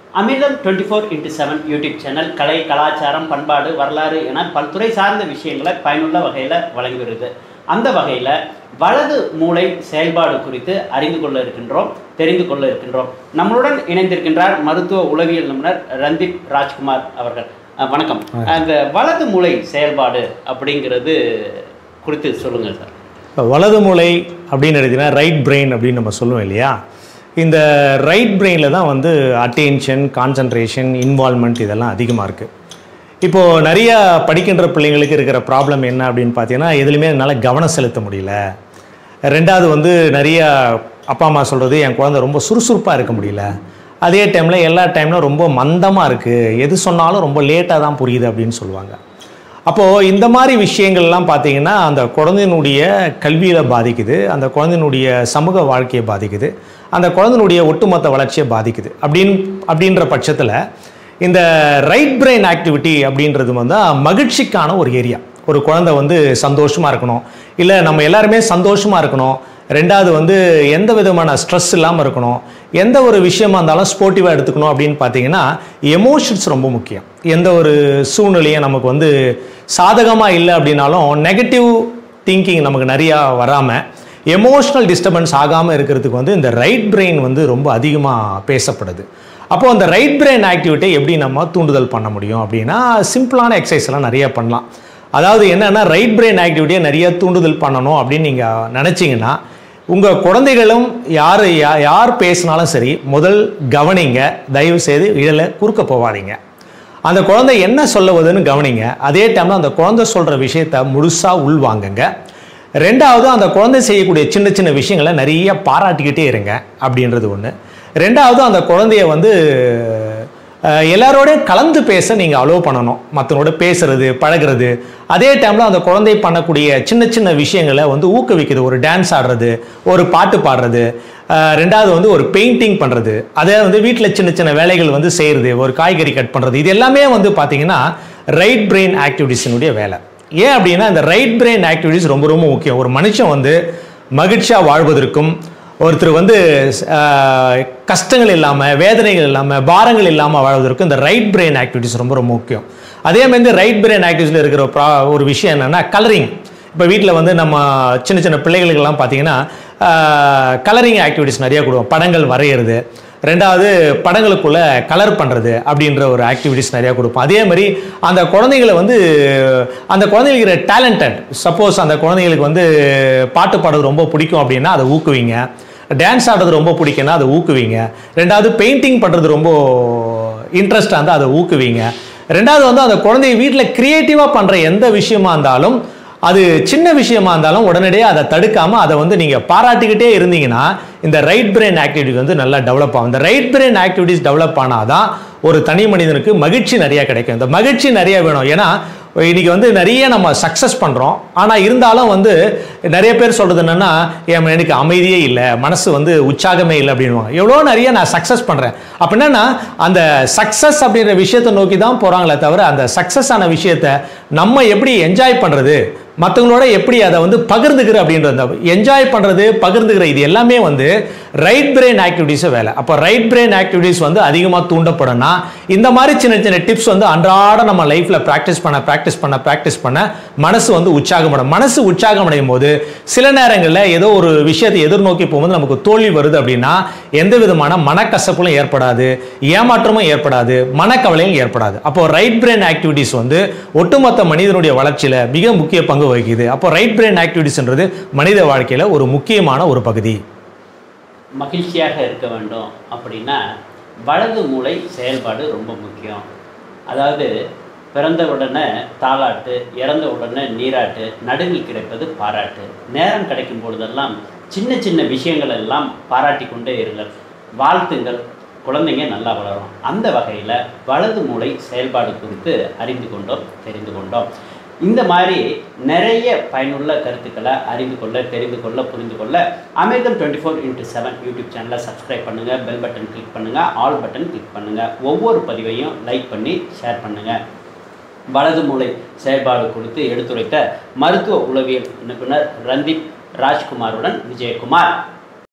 அமிர்தம் twenty four into seven YouTube channel கலை கலாச்சாரம் பண்பாடு வரலாறு என பல்துறை சார்ந்த விஷயங்களை பயனுள்ள வகையில் வழங்கி வருது அந்த வகையில் வலது மூளை செயல்பாடு குறித்து அறிந்து கொள்ள இருக்கின்றோம் தெரிந்து கொள்ள இருக்கின்றோம் நம்மளுடன் இணைந்திருக்கின்றார் மருத்துவ உளவியல் நிபுணர் ரந்தீப் ராஜ்குமார் அவர்கள் அஹ், வணக்கம் அந்த வலது மூளை செயல்பாடு அப்படிங்கிறது குறித்து சொல்லுங்கள் சார் இப்போ வலது மூளை அப்படின்னு எடுத்தீங்கன்னா ரைட் பிரெயின் அப்படின்னு நம்ம சொல்லுவோம் இல்லையா இந்த ரைட் பிரெயினில் தான் வந்து அட்டென்ஷன் கான்சன்ட்ரேஷன் இன்வால்மெண்ட் இதெல்லாம் அதிகமாக இருக்குது இப்போது நிறைய படிக்கின்ற பிள்ளைங்களுக்கு இருக்கிற ப்ராப்ளம் என்ன அப்படின்னு பார்த்தீங்கன்னா எதுலையுமே என்னால் கவனம் செலுத்த முடியல ரெண்டாவது வந்து நிறைய அப்பா அம்மா சொல்கிறது என் குழந்தை ரொம்ப சுறுசுறுப்பாக இருக்க முடியல அதே டைமில் எல்லா டைம்லும் ரொம்ப மந்தமாக இருக்குது எது சொன்னாலும் ரொம்ப லேட்டாக தான் புரியுது அப்படின்னு சொல்லுவாங்க அப்போது இந்த மாதிரி விஷயங்கள்லாம் பார்த்தீங்கன்னா அந்த குழந்தையினுடைய கல்வியில் பாதிக்குது அந்த குழந்தையினுடைய சமூக வாழ்க்கையை பாதிக்குது அந்த குழந்தையினுடைய ஒட்டுமொத்த வளர்ச்சியை பாதிக்குது அப்படின் அப்படின்ற பட்சத்தில் இந்த ரைட் பிரெயின் ஆக்டிவிட்டி அப்படின்றது வந்து மகிழ்ச்சிக்கான ஒரு ஏரியா ஒரு குழந்தை வந்து சந்தோஷமாக இருக்கணும் இல்லை நம்ம எல்லாருமே சந்தோஷமாக இருக்கணும் ரெண்டாவது வந்து எந்த விதமான ஸ்ட்ரெஸ் இல்லாமல் இருக்கணும் எந்த ஒரு விஷயமா இருந்தாலும் ஸ்போர்ட்டிவாக எடுத்துக்கணும் அப்படின்னு பார்த்தீங்கன்னா எமோஷன்ஸ் ரொம்ப முக்கியம் எந்த ஒரு சூழ்நிலையும் நமக்கு வந்து சாதகமாக இல்லை அப்படின்னாலும் நெகட்டிவ் திங்கிங் நமக்கு நிறையா வராமல் எமோஷ்னல் டிஸ்டர்பன்ஸ் ஆகாமல் இருக்கிறதுக்கு வந்து இந்த ரைட் பிரெயின் வந்து ரொம்ப அதிகமாக பேசப்படுது அப்போது அந்த ரைட் பிரெயின் ஆக்டிவிட்டியை எப்படி நம்ம தூண்டுதல் பண்ண முடியும் அப்படின்னா சிம்பிளான எக்ஸசைஸ் எல்லாம் நிறைய பண்ணலாம் அதாவது என்னென்னா ரைட் பிரெயின் ஆக்டிவிட்டியை நிறைய தூண்டுதல் பண்ணணும் அப்படின்னு நீங்கள் நினச்சிங்கன்னா உங்கள் குழந்தைகளும் யார் யா- யார் பேசினாலும் சரி முதல் கவனிங்க தயவு செய்து இதில் குறுக்க போகாதீங்க அந்த குழந்தை என்ன சொல்ல வருதுன்னு கவனிங்க அதே டைமில் அந்த குழந்தை சொல்கிற விஷயத்த முழுசாக உள்வாங்குங்க ரெண்டாவது அந்த குழந்தை செய்யக்கூடிய சின்ன சின்ன விஷயங்களை நிறைய பாராட்டிக்கிட்டே இருங்க அப்படின்றது ஒன்று ரெண்டாவது அந்த குழந்தைய வந்து அஹ், எல்லாரோடையும் கலந்து பேச நீங்கள் அலோவ் பண்ணணும் மற்றவங்களோட பேசுறது பழகுறது அதே டைமில் அந்த குழந்தை பண்ணக்கூடிய சின்ன சின்ன விஷயங்களை வந்து ஊக்குவிக்குது ஒரு டான்ஸ் ஆடுறது ஒரு பாட்டு பாடுறது அஹ், ரெண்டாவது வந்து ஒரு பெயிண்டிங் பண்ணுறது அதே வந்து வீட்டில் சின்ன சின்ன வேலைகள் வந்து செய்கிறது ஒரு காய்கறி கட் பண்ணுறது இது எல்லாமே வந்து பார்த்தீங்கன்னா ரைட் பிரெயின் ஆக்டிவிட்டிஸினுடைய வேலை ஏன் அப்படின்னா இந்த ரைட் பிரெயின் ஆக்டிவிட்டிஸ் ரொம்ப ரொம்ப முக்கியம் ஒரு மனுஷன் வந்து மகிழ்ச்சியாக வாழ்வதற்கும் ஒருத்தர் வந்து ஆஹ், கஷ்டங்கள் இல்லாமல் வேதனைகள் இல்லாமல் பாரங்கள் இல்லாமல் வாழ்வதற்கு இந்த ரைட் பிரெயின் ஆக்டிவிட்டிஸ் ரொம்ப ரொம்ப முக்கியம் அதே மாதிரி இந்த ரைட் பிரெயின் ஆக்டிவிட்டிஸில் இருக்கிற ஒரு ப்ரா- ஒரு விஷயம் என்னென்னா கலரிங் இப்போ வீட்டில் வந்து நம்ம சின்ன சின்ன பிள்ளைகளுக்கெல்லாம் பார்த்தீங்கன்னா கலரிங் ஆக்டிவிட்டிஸ் நிறைய கொடுவோம் படங்கள் வரைகிறது ரெண்டாவது படங்களுக்குள்ள கலர் பண்ணுறது அப்படின்ற ஒரு ஆக்டிவிட்டிஸ் நிறையா கொடுப்போம் அதே மாதிரி அந்த குழந்தைகளை வந்து அந்த குழந்தைகளுக்கு டேலண்டட் சப்போஸ் அந்த குழந்தைகளுக்கு வந்து பாட்டு பாடுறது ரொம்ப பிடிக்கும் அப்படின்னா அதை ஊக்குவிங்க டான்ஸ் ஆடுறது ரொம்ப பிடிக்கும்னா அதை ஊக்குவிங்க ரெண்டாவது பெயிண்டிங் பண்ணுறது ரொம்ப இன்ட்ரெஸ்டாக இருந்தால் அதை ஊக்குவிங்க ரெண்டாவது வந்து அந்த குழந்தைய வீட்டில் க்ரியேட்டிவாக பண்ணுற எந்த விஷயமா இருந்தாலும் அது சின்ன விஷயமா இருந்தாலும் உடனடியாக அதை தடுக்காமல் அதை வந்து நீங்கள் பாராட்டிக்கிட்டே இருந்தீங்கன்னா இந்த ரைட் பிரெயின் ஆக்டிவிட்டி வந்து நல்லா டெவலப் ஆகும் இந்த ரைட் பிரெயின் ஆக்டிவிட்டிஸ் டெவலப் ஆனாதான் ஒரு தனி மனிதனுக்கு மகிழ்ச்சி நிறைய கிடைக்கும் இந்த மகிழ்ச்சி நிறைய வேணும் ஏன்னா இன்னைக்கு வந்து நிறைய நம்ம சக்ஸஸ் பண்ணுறோம் ஆனால் இருந்தாலும் வந்து நிறைய பேர் சொல்கிறது என்னென்னா என் எனக்கு அமைதியே இல்லை மனசு வந்து உற்சாகமே இல்லை அப்படின்வாங்க எவ்வளோ நிறைய நான் சக்ஸஸ் பண்ணுறேன் அப்போ என்னன்னா அந்த சக்ஸஸ் அப்படின்ற விஷயத்தை நோக்கி தான் போகிறாங்களே தவிர அந்த சக்ஸஸ் ஆன விஷயத்தை நம்ம எப்படி என்ஜாய் பண்ணுறது மற்றவங்களோட எப்படி அதை வந்து பகிர்ந்துக்கிற அப்படின்றது என்ஜாய் பண்ணுறது பகிர்ந்துக்கிற இது எல்லாமே வந்து ரைட் பிரெயின் ஆக்டிவிட்டிஸை வேலை அப்போ ரைட் பிரெயின் ஆக்டிவிட்டிஸ் வந்து அதிகமாக தூண்டப்படும்னா இந்த மாதிரி சின்ன சின்ன டிப்ஸ் வந்து அன்றாட நம்ம லைஃப்பில் ப்ராக்டிஸ் பண்ண ப்ராக்டிஸ் பண்ண ப்ராக்டிஸ் பண்ண மனசு வந்து உற்சாகப்படும் மனசு உற்சாகம் அடையும் போது சில நேரங்களில் ஏதோ ஒரு விஷயத்தை எதிர்நோக்கி போகும்போது நமக்கு தோல்வி வருது அப்படின்னா எந்த விதமான மனக்கசப்பும் ஏற்படாது ஏமாற்றமும் ஏற்படாது மனக்கவலையும் ஏற்படாது அப்போ ரைட் பிரெயின் ஆக்டிவிட்டிஸ் வந்து ஒட்டுமொத்த மனிதனுடைய வளர்ச்சியில் மிக முக்கிய பங்கு வகிக்குது அப்போ ரைட் பிரெயின் ஆக்டிவிட்டிஸ்ன்றது மனித வாழ்க்கையில் ஒரு முக்கியமான ஒரு பகுதி மகிழ்ச்சியாக இருக்க வேண்டும் அப்படின்னா வலது மூளை செயல்பாடு ரொம்ப முக்கியம் அதாவது பிறந்த உடனே தாலாட்டு இறந்த உடனே நீராட்டு நடுவில் கிடைப்பது பாராட்டு நேரம் கிடைக்கும் பொழுதெல்லாம் சின்ன சின்ன விஷயங்கள் எல்லாம் பாராட்டி கொண்டே இருங்கள் வாழ்த்துங்கள் குழந்தைங்க நல்லா வளரும் அந்த வகையில் வலது மூளை செயல்பாடு குறித்து அறிந்து கொண்டோம் தெரிந்து கொண்டோம் இந்த மாதிரி நிறைய பயனுள்ள கருத்துக்களை அறிந்து கொள்ள தெரிந்து கொள்ள புரிந்து கொள்ள Amirtham twenty four into seven YouTube சேனலை சப்ஸ்கிரைப் பண்ணுங்கள் பெல் பட்டன் கிளிக் பண்ணுங்கள் ஆல் பட்டன் கிளிக் பண்ணுங்கள் ஒவ்வொரு பதிவையும் லைக் பண்ணி ஷேர் பண்ணுங்கள் வலது மூளை செயல்பாடு குறித்து எடுத்துரைத்த மருத்துவ உளவியல் நிபுணர் ரந்தீப் ராஜ்குமாருடன் விஜயகுமார்